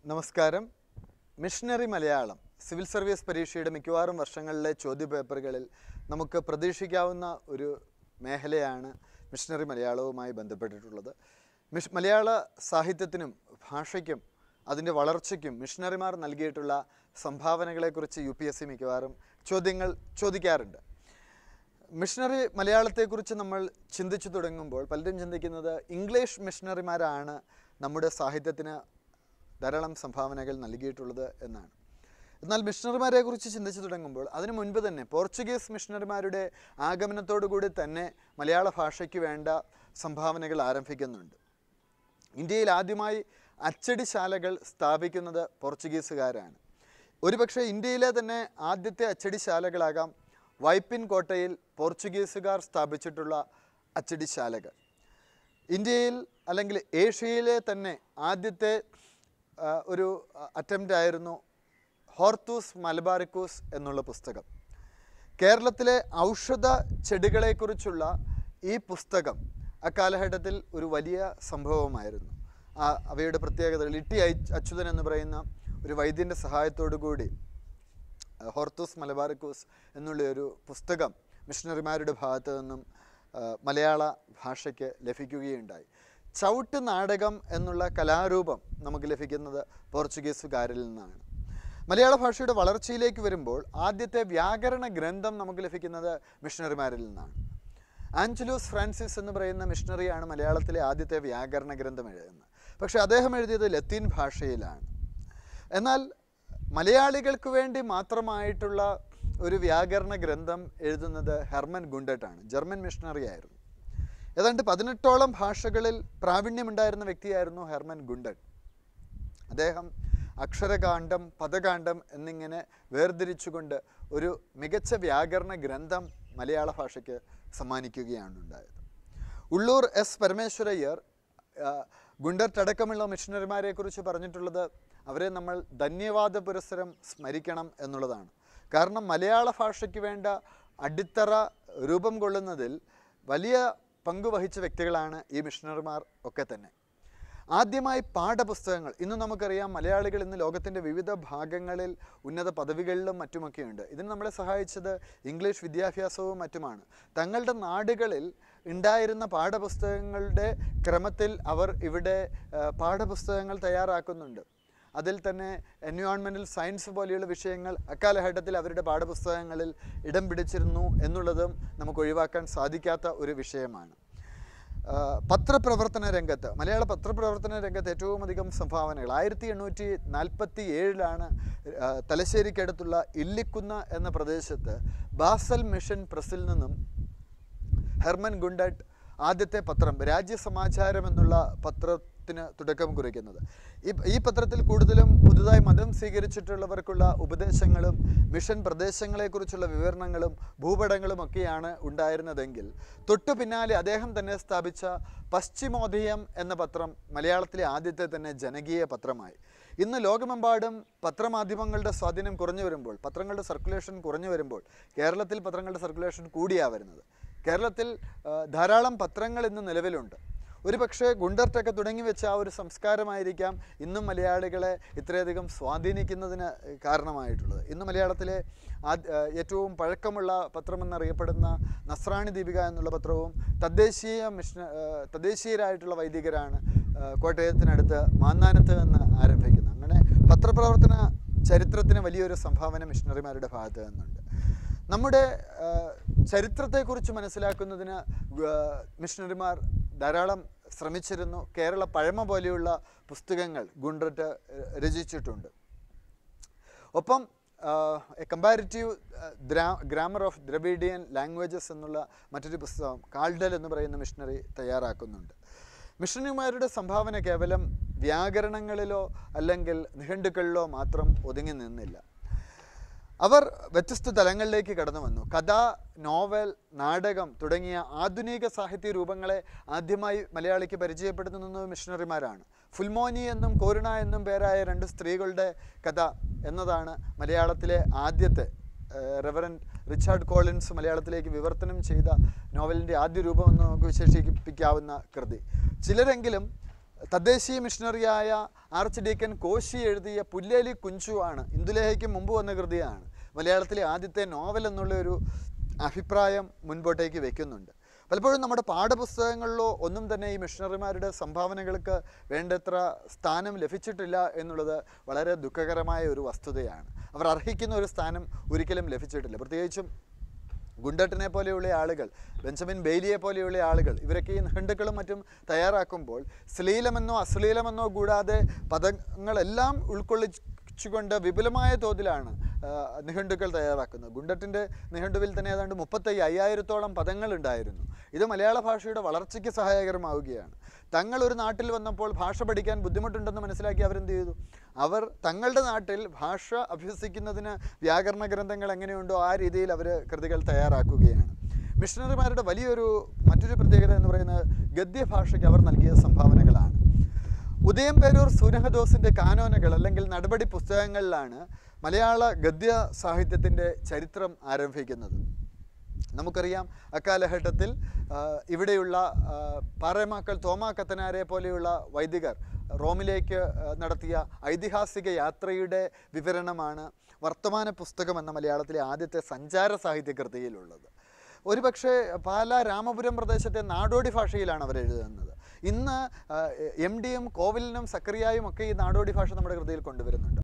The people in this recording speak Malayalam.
നമസ്കാരം മിഷണറി മലയാളം സിവിൽ സർവീസ് പരീക്ഷയുടെ മിക്കവാറും വർഷങ്ങളിലെ ചോദ്യപേപ്പറുകളിൽ നമുക്ക് പ്രതീക്ഷിക്കാവുന്ന ഒരു മേഖലയാണ് മിഷണറി മലയാളവുമായി ബന്ധപ്പെട്ടിട്ടുള്ളത് മിഷ് മലയാള സാഹിത്യത്തിനും ഭാഷയ്ക്കും അതിൻ്റെ വളർച്ചയ്ക്കും മിഷണറിമാർ നൽകിയിട്ടുള്ള സംഭാവനകളെക്കുറിച്ച് യു പി എസ് സി മിക്കവാറും ചോദ്യങ്ങൾ ചോദിക്കാറുണ്ട് മിഷണറി മലയാളത്തെക്കുറിച്ച് നമ്മൾ ചിന്തിച്ചു തുടങ്ങുമ്പോൾ പലരും ചിന്തിക്കുന്നത് ഇംഗ്ലീഷ് മിഷണറിമാരാണ് നമ്മുടെ സാഹിത്യത്തിന് ധാരാളം സംഭാവനകൾ നൽകിയിട്ടുള്ളത് എന്നാണ് എന്നാൽ മിഷണറിമാരെ കുറിച്ച് ചിന്തിച്ചു തുടങ്ങുമ്പോൾ അതിനു മുൻപ് തന്നെ പോർച്ചുഗീസ് മിഷണറിമാരുടെ ആഗമനത്തോടുകൂടി തന്നെ മലയാള ഭാഷയ്ക്ക് വേണ്ട സംഭാവനകൾ ആരംഭിക്കുന്നുണ്ട് ഇന്ത്യയിൽ ആദ്യമായി അച്ചടിശാലകൾ സ്ഥാപിക്കുന്നത് പോർച്ചുഗീസുകാരാണ് ഒരുപക്ഷെ ഇന്ത്യയിലെ തന്നെ ആദ്യത്തെ അച്ചടിശാലകളാകാം വൈപ്പിൻ കോട്ടയിൽ പോർച്ചുഗീസുകാർ സ്ഥാപിച്ചിട്ടുള്ള അച്ചടിശാലകൾ ഇന്ത്യയിൽ അല്ലെങ്കിൽ ഏഷ്യയിലെ തന്നെ ആദ്യത്തെ ആ, ഒരു അറ്റംപ്റ്റ് ആയിരുന്നു ഹോർത്തൂസ് മലബാറിക്കൂസ് എന്നുള്ള പുസ്തകം കേരളത്തിലെ ഔഷധ ചെടികളെക്കുറിച്ചുള്ള ഈ പുസ്തകം അക്കാലഘട്ടത്തിൽ ഒരു വലിയ സംഭവമായിരുന്നു ആ അവയുടെ പ്രത്യേകതകൾ ഇട്ടി അയ്- അച്യുതൻ എന്ന് പറയുന്ന ഒരു വൈദ്യൻ്റെ സഹായത്തോടു കൂടി ഹോർത്തൂസ് മലബാറിക്കൂസ് എന്നുള്ള ഒരു പുസ്തകം മിഷണറിമാരുടെ ഭാഗത്തു നിന്നും ആ, മലയാള ഭാഷയ്ക്ക് ലഭിക്കുകയുണ്ടായി ചവിട്ട് നാടകം എന്നുള്ള കലാരൂപം നമുക്ക് ലഭിക്കുന്നത് പോർച്ചുഗീസുകാരിൽ നിന്നാണ് മലയാള ഭാഷയുടെ വളർച്ചയിലേക്ക് വരുമ്പോൾ ആദ്യത്തെ വ്യാകരണ ഗ്രന്ഥം നമുക്ക് ലഭിക്കുന്നത് മിഷണറിമാരിൽ നിന്നാണ് ആഞ്ചലൂസ് ഫ്രാൻസിസ് എന്ന് പറയുന്ന മിഷണറിയാണ് മലയാളത്തിലെ ആദ്യത്തെ വ്യാകരണ ഗ്രന്ഥം എഴുതുന്നത് പക്ഷേ അദ്ദേഹം എഴുതിയത് ലത്തീൻ ഭാഷയിലാണ് എന്നാൽ മലയാളികൾക്ക് വേണ്ടി മാത്രമായിട്ടുള്ള ഒരു വ്യാകരണ ഗ്രന്ഥം എഴുതുന്നത് ഹെർമൻ ഗുണ്ടട്ടാണ് ജർമ്മൻ മിഷണറി ആയിരുന്നു ഏതാണ്ട് പതിനെട്ടോളം ഭാഷകളിൽ പ്രാവീണ്യമുണ്ടായിരുന്ന വ്യക്തിയായിരുന്നു ഹെർമൻ ഗുണ്ടട്ട് അദ്ദേഹം അക്ഷരകാന്ഡം പദകാന്ഡം എന്നിങ്ങനെ വേർതിരിച്ചുകൊണ്ട് ഒരു മികച്ച വ്യാകരണ ഗ്രന്ഥം മലയാള ഭാഷയ്ക്ക് സമ്മാനിക്കുകയാണ് ഉണ്ടായത് ഉള്ളൂർ എസ് പരമേശ്വരയ്യർ ആ, ഗുണ്ടർട്ട് അടക്കമുള്ള മിഷണറിമാരെ കുറിച്ച് പറഞ്ഞിട്ടുള്ളത് അവരെ നമ്മൾ ധന്യവാദ പുരസ്സരം സ്മരിക്കണം എന്നുള്ളതാണ് കാരണം മലയാള ഭാഷയ്ക്ക് വേണ്ട അടിത്തറ രൂപം കൊള്ളുന്നതിൽ വലിയ പങ്ക് വഹിച്ച വ്യക്തികളാണ് ഈ മിഷണറിമാർ ഒക്കെ തന്നെ ആദ്യമായി പാഠപുസ്തകങ്ങൾ ഇന്ന് നമുക്കറിയാം മലയാളികൾ ഇന്ന് ലോകത്തിൻ്റെ വിവിധ ഭാഗങ്ങളിൽ ഉന്നത പദവികളിലും മറ്റുമൊക്കെയുണ്ട് ഇതിന് നമ്മളെ സഹായിച്ചത് ഇംഗ്ലീഷ് വിദ്യാഭ്യാസവും മറ്റുമാണ് തങ്ങളുടെ നാടുകളിൽ ഉണ്ടായിരുന്ന പാഠപുസ്തകങ്ങളുടെ ക്രമത്തിൽ അവർ ഇവിടെ ആ, പാഠപുസ്തകങ്ങൾ തയ്യാറാക്കുന്നുണ്ട് അതിൽ തന്നെ എൻവയോൺമെൻറ്റൽ സയൻസ് പോലെയുള്ള വിഷയങ്ങൾ അക്കാലഘട്ടത്തിൽ അവരുടെ പാഠപുസ്തകങ്ങളിൽ ഇടം പിടിച്ചിരുന്നു എന്നുള്ളതും നമുക്ക് ഒഴിവാക്കാൻ സാധിക്കാത്ത ഒരു വിഷയമാണ് ആ, പത്രപ്രവർത്തന രംഗത്ത് മലയാള പത്രപ്രവർത്തന രംഗത്ത് ഏറ്റവും അധികം സംഭാവനകൾ ആയിരത്തി എണ്ണൂറ്റി നാൽപ്പത്തി ഏഴിലാണ് തലശ്ശേരിക്കടുത്തുള്ള ഇല്ലിക്കുന്ന എന്ന പ്രദേശത്ത് ബാസൽ മിഷൻ പ്രസിൽ നിന്നും ഹെർമൻ ഗുണ്ടട്ട് ആദ്യത്തെ പത്രം രാജ്യസമാചാരം എന്നുള്ള പത്രത്തിന് തുടക്കം കുറിക്കുന്നത് ഈ ഈ പത്രത്തിൽ കൂടുതലും പുതുതായി മതം സ്വീകരിച്ചിട്ടുള്ളവർക്കുള്ള ഉപദേശങ്ങളും മിഷൻ പ്രദേശങ്ങളെക്കുറിച്ചുള്ള വിവരണങ്ങളും ഭൂപടങ്ങളും ഒക്കെയാണ് ഉണ്ടായിരുന്നതെങ്കിൽ തൊട്ടു പിന്നാലെ അദ്ദേഹം തന്നെ സ്ഥാപിച്ച പശ്ചിമോദയം എന്ന പത്രം മലയാളത്തിലെ ആദ്യത്തെ തന്നെ ജനകീയ പത്രമായി ഇന്ന് ലോകമെമ്പാടും പത്രമാധ്യമങ്ങളുടെ സ്വാധീനം കുറഞ്ഞു വരുമ്പോൾ പത്രങ്ങളുടെ സർക്കുലേഷൻ കുറഞ്ഞു വരുമ്പോൾ കേരളത്തിൽ പത്രങ്ങളുടെ സർക്കുലേഷൻ കൂടിയാണ് വരുന്നത് കേരളത്തിൽ ആ, ധാരാളം പത്രങ്ങൾ ഇന്ന് നിലവിലുണ്ട് ഒരു പക്ഷേ ഗുണ്ടർട്ടൊക്കെ തുടങ്ങി വെച്ച ആ ഒരു സംസ്കാരമായിരിക്കാം ഇന്നും മലയാളികളെ ഇത്രയധികം സ്വാധീനിക്കുന്നതിന് കാരണമായിട്ടുള്ളത് ഇന്ന് മലയാളത്തിലെ ആദ് ആ, ഏറ്റവും പഴക്കമുള്ള പത്രമെന്നറിയപ്പെടുന്ന നസ്രാണി ദീപിക എന്നുള്ള പത്രവും തദ്ദേശീയ മിഷൻ ആ, തദ്ദേശീയരായിട്ടുള്ള വൈദികരാണ് ആ, കോട്ടയത്തിനടുത്ത് മാന്നാനത്ത് നിന്ന് ആരംഭിക്കുന്നത് അങ്ങനെ പത്രപ്രവർത്തന ചരിത്രത്തിന് വലിയൊരു സംഭാവന മിഷണറിമാരുടെ ഭാഗത്ത് നിന്നുണ്ട് നമ്മുടെ ആ, ചരിത്രത്തെക്കുറിച്ച് മനസ്സിലാക്കുന്നതിന് ആ, മിഷണറിമാർ ധാരാളം ശ്രമിച്ചിരുന്നു കേരള പഴമ പോലെയുള്ള പുസ്തകങ്ങൾ ഗുണ്ടറ്റ് രചിച്ചിട്ടുണ്ട് ഒപ്പം comparative grammar of Dravidian languages എന്നുള്ള മറ്റൊരു പുസ്തകം കാൾഡൽ എന്ന് പറയുന്ന മിഷണറി തയ്യാറാക്കുന്നുണ്ട് മിഷണറിമാരുടെ സംഭാവന കേവലം വ്യാകരണങ്ങളിലോ അല്ലെങ്കിൽ നിഘണ്ടുക്കളിലോ മാത്രം ഒതുങ്ങി നിന്നില്ല അവർ വ്യത്യസ്ത തലങ്ങളിലേക്ക് കടന്നു വന്നു കഥ നോവൽ നാടകം തുടങ്ങിയ ആധുനിക സാഹിത്യ രൂപങ്ങളെ ആദ്യമായി മലയാളിക്ക് പരിചയപ്പെടുത്തുന്നത് മിഷണറിമാരാണ് ഫുൽമോനി എന്നും കോരുണ എന്നും പേരായ രണ്ട് സ്ത്രീകളുടെ കഥ എന്നതാണ് മലയാളത്തിലെ ആദ്യത്തെ റെവറൻ റിച്ചാർഡ് കോളിൻസ് മലയാളത്തിലേക്ക് വിവർത്തനം ചെയ്ത നോവലിൻ്റെ ആദ്യ രൂപം എന്ന് നമുക്ക് വിശേഷിപ്പിക്കാവുന്ന കൃതി ചിലരെങ്കിലും തദ്ദേശീയ മിഷണറിയായ ആർച്ച് ഡീക്കൻ കോശി എഴുതിയ പുല്ലേലി കുഞ്ചു ആണ് ഇന്ദുലേഖയ്ക്ക് മുമ്പ് വന്ന കൃതിയാണ് മലയാളത്തിലെ ആദ്യത്തെ നോവൽ എന്നുള്ള ഒരു അഭിപ്രായം മുൻപോട്ടേക്ക് വെക്കുന്നുണ്ട് പലപ്പോഴും നമ്മുടെ പാഠപുസ്തകങ്ങളിലോ ഒന്നും തന്നെ ഈ മിഷണറിമാരുടെ സംഭാവനകൾക്ക് വേണ്ടത്ര സ്ഥാനം ലഭിച്ചിട്ടില്ല എന്നുള്ളത് വളരെ ദുഃഖകരമായ ഒരു വസ്തുതയാണ് അവർ അർഹിക്കുന്ന ഒരു സ്ഥാനം ഒരിക്കലും ലഭിച്ചിട്ടില്ല പ്രത്യേകിച്ചും ഗുണ്ടട്ടിനെ പോലെയുള്ള ആളുകൾ ബെഞ്ചമിൻ ബെയ്ലിയെ പോലെയുള്ള ആളുകൾ ഇവരൊക്കെ ഈ നിഘണ്ടുക്കളും മറ്റും തയ്യാറാക്കുമ്പോൾ ശ്ലീലമെന്നോ അശ്ലീലമെന്നോ കൂടാതെ പദങ്ങളെല്ലാം ഉൾക്കൊള്ളിച്ചുകൊണ്ട് വിപുലമായ തോതിലാണ് ആ, നിഘണ്ടുക്കൾ തയ്യാറാക്കുന്നത് ഗുണ്ടട്ടിൻ്റെ നിഘണ്ടുവിൽ തന്നെ ഏതാണ്ട് മുപ്പത്തി അയ്യായിരത്തോളം പദങ്ങളുണ്ടായിരുന്നു ഇത് മലയാള ഭാഷയുടെ വളർച്ചയ്ക്ക് സഹായകരമാവുകയാണ് തങ്ങൾ ഒരു നാട്ടിൽ വന്നപ്പോൾ ഭാഷ പഠിക്കാൻ ബുദ്ധിമുട്ടുണ്ടെന്ന് മനസ്സിലാക്കി അവരെന്ത് ചെയ്തു അവർ തങ്ങളുടെ നാട്ടിൽ ഭാഷ അഭ്യസിക്കുന്നതിന് വ്യാകരണ ഗ്രന്ഥങ്ങൾ എങ്ങനെയുണ്ടോ ആ രീതിയിൽ അവർ കൃതികൾ തയ്യാറാക്കുകയാണ് മിഷണറിമാരുടെ വലിയൊരു മറ്റൊരു പ്രത്യേകത എന്ന് പറയുന്നത് ഗദ്യഭാഷയ്ക്ക് അവർ നൽകിയ സംഭാവനകളാണ് ഉദയം പേരൂർ സൂനഹദോസിൻ്റെ കാനോനകൾ അല്ലെങ്കിൽ നടപടി പുസ്തകങ്ങളിലാണ് മലയാള ഗദ്യ സാഹിത്യത്തിൻ്റെ ചരിത്രം ആരംഭിക്കുന്നത് നമുക്കറിയാം അക്കാലഘട്ടത്തിൽ ആ, ഇവിടെയുള്ള ആ, പാറേമാക്കൽ തോമാ കത്തനാരെ പോലെയുള്ള വൈദികർ റോമിലേക്ക് ആ, നടത്തിയ ഐതിഹാസിക യാത്രയുടെ വിവരണമാണ് വർത്തമാന പുസ്തകം എന്ന മലയാളത്തിലെ ആദ്യത്തെ സഞ്ചാര സാഹിത്യ കൃതിയിലുള്ളത് ഒരുപക്ഷെ പാല രാമപുരം പ്രദേശത്തെ നാടോടി ഭാഷയിലാണ് അവർ എഴുതുന്നത് ഇന്ന് എം ഡിയും കോവിലിനും സക്രിയായും ഒക്കെ ഈ നാടോടി ഭാഷ നമ്മുടെ കൃതിയിൽ കൊണ്ടുവരുന്നുണ്ട്